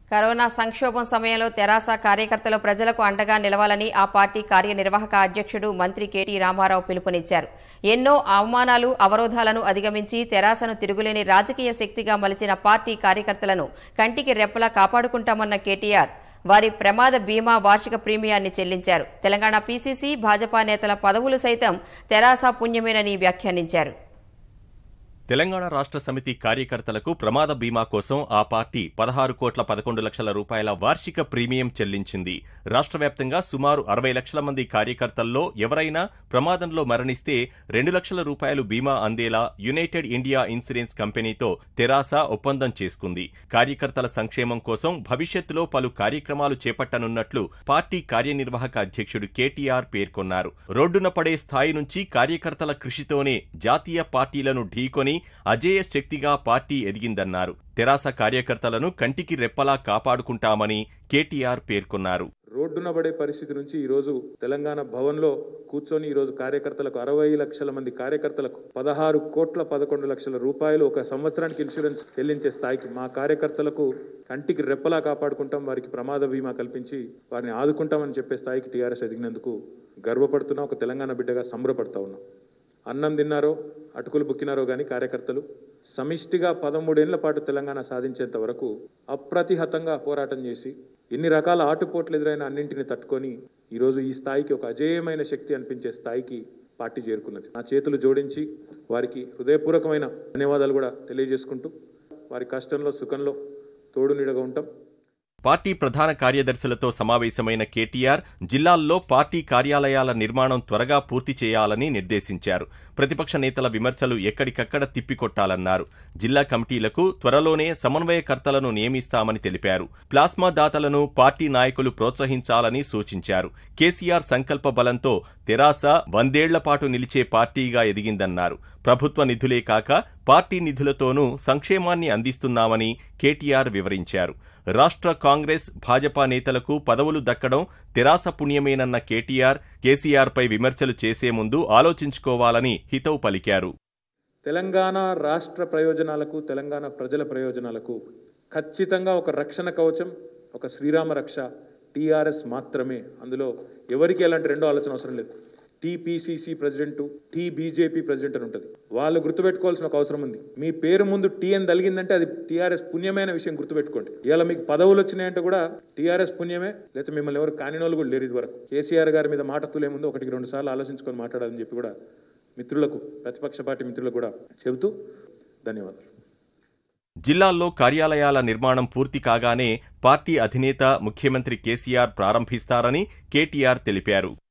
corona సంక్షోభం సమయంలో తెరాస కార్యకర్తలు ప్రజలకు అండగా నిలవాలని ఆ పార్టీ కార్యనిర్వాహక అధ్యక్షుడు మంత్రి కేటీ రామారావు పిలుపునిచ్చారు ఎన్నో అవమానాలు అవరోధాలను అధిగమించి తెరాసను తిరుగులేని రాజకీయ శక్తిగా మలిచిన పార్టీ కార్యకర్తలను కంటికి రెప్పలా కాపాడుకుంటామన్న కేటీఆర్ వారి ప్రమాద బీమా వార్షిక ప్రీమియాన్ని చెల్లించారు తెలంగాణ పీసీసీ భాజపా నేతల పదవులు సైతం తెరాస పుణ్యమేనని వ్యాఖ్యానించారు తెలంగాణ రాష్ట్ర సమితి కార్యకర్తలకు ప్రమాద బీమా కోసం ఆ పార్టీ పదహారు కోట్ల పదకొండు లక్షల రూపాయల వార్షిక ప్రీమియం చెల్లించింది రాష్ట్ర వ్యాప్తంగా సుమారు అరవై లక్షల మంది కార్యకర్తల్లో ఎవరైనా ప్రమాదంలో మరణిస్తే రెండు లక్షల రూపాయలు బీమా అందేలా యునైటెడ్ ఇండియా ఇన్సూరెన్స్ కంపెనీతో తెరాస ఒప్పందం చేసుకుంది కార్యకర్తల సంక్షేమం కోసం భవిష్యత్తులో పలు కార్యక్రమాలు చేపట్టనున్నట్లు పార్టీ కార్యనిర్వాహక అధ్యక్షుడు కేటీఆర్ పేర్కొన్నారు రోడ్డున పడే స్థాయి నుంచి కార్యకర్తల కృషితోనే జాతీయ పార్టీలను ఢీకొని అజేయ శక్తిగా పార్టీ ఎదిగిందన్నారు తెరాస కార్యకర్తలను కంటికి రెప్పలా కాపాడుకుంటామని కేటీఆర్ పేర్కొన్నారు రోడ్డున పడే పరిస్థితి నుంచి ఈరోజు తెలంగాణ భవన్లో కూర్చొని ఈరోజు కార్యకర్తలకు అరవై లక్షల మంది కార్యకర్తలకు పదహారు కోట్ల పదకొండు లక్షల రూపాయలు ఒక సంవత్సరానికి ఇన్సూరెన్స్ చెల్లించే స్థాయికి మా కార్యకర్తలకు కంటికి రెప్పలా కాపాడుకుంటాం వారికి ప్రమాద బీమా కల్పించి వారిని ఆదుకుంటామని చెప్పే స్థాయికి టీఆర్ఎస్ ఎదిగినందుకు గర్వపడుతున్నా ఒక తెలంగాణ బిడ్డగా సంబరపడతా ఉన్నాం అన్నం తిన్నారో అటుకులు బుక్కినారో కానీ కార్యకర్తలు సమిష్టిగా పదమూడేళ్ల పాటు తెలంగాణ సాధించేంత వరకు అప్రతిహతంగా పోరాటం చేసి ఎన్ని రకాల ఆటుపోట్లు ఎదురైన అన్నింటిని తట్టుకొని ఈరోజు ఈ స్థాయికి ఒక అజేయమైన శక్తి అనిపించే స్థాయికి పార్టీ చేరుకున్నది నా చేతులు జోడించి వారికి హృదయపూర్వకమైన ధన్యవాదాలు కూడా తెలియజేసుకుంటూ వారి కష్టంలో సుఖంలో తోడు నీడగా ఉంటాం పార్టీ ప్రధాన కార్యదర్శులతో సమావేశమైన కేటీఆర్ జిల్లాల్లో పార్టీ కార్యాలయాల నిర్మాణం త్వరగా పూర్తి చేయాలని నిర్దేశించారు ప్రతిపక్ష నేతల విమర్శలు ఎక్కడికక్కడ తిప్పికొట్టాలన్నారు జిల్లా కమిటీలకు త్వరలోనే సమన్వయకర్తలను నియమిస్తామని తెలిపారు ప్లాస్మా దాతలను పార్టీ నాయకులు ప్రోత్సహించాలని సూచించారు కేసీఆర్ సంకల్ప బలంతో తెరాస వందేళ్ల పాటు నిలిచే పార్టీగా ఎదిగిందన్నారు ప్రభుత్వ నిధులే కాక పార్టీ నిధులతోనూ సంక్షేమాన్ని అందిస్తున్నామని కేటీఆర్ వివరించారు రాష్ట్ర కాంగ్రెస్ భాజపా నేతలకు పదవులు దక్కడం తెరాస పుణ్యమేనన్న కేటీఆర్ కేసీఆర్పై విమర్శలు చేసే ముందు ఆలోచించుకోవాలని హితవు పలికారు తెలంగాణ రాష్ట్ర ప్రయోజనాలకు తెలంగాణ ప్రజల ప్రయోజనాలకు ఖచ్చితంగా ఒక రక్షణ కవచం ఒక శ్రీరామ రక్ష టీఆర్ఎస్ మాత్రమే అందులో ఎవరికి ఎలాంటి రెండో ఆలోచన అవసరం లేదు TPCC president T BJP president అని ఉంటుంది వాళ్ళు గుర్తుపెట్టుకోవాల్సిన ఒక అవసరం ఉంది మీ పేరు ముందు టీ అని తలిగిందంటే అది టీఆర్ఎస్ పుణ్యమైన విషయం గుర్తుపెట్టుకోండి ఇవాళ మీకు పదవులు వచ్చినాయంటే కూడా టీఆర్ఎస్ పుణ్యమే లేకపోతే మిమ్మల్ని ఎవరు కాని వాళ్ళు కూడా లేరు ఇది వరకు కేసీఆర్ గారి మీద మాట తులే ముందు ఒకటికి రెండు సార్లు ఆలోచించుకొని మాట్లాడాలని చెప్పి కూడా మిత్రులకు ప్రతిపక్ష పార్టీ మిత్రులకు కూడా చెబుతూ ధన్యవాదాలు జిల్లాల్లో కార్యాలయాల నిర్మాణం పూర్తి కాగానే పార్టీ అధినేత ముఖ్యమంత్రి కేసీఆర్ ప్రారంభిస్తారని కేటీఆర్ తెలిపారు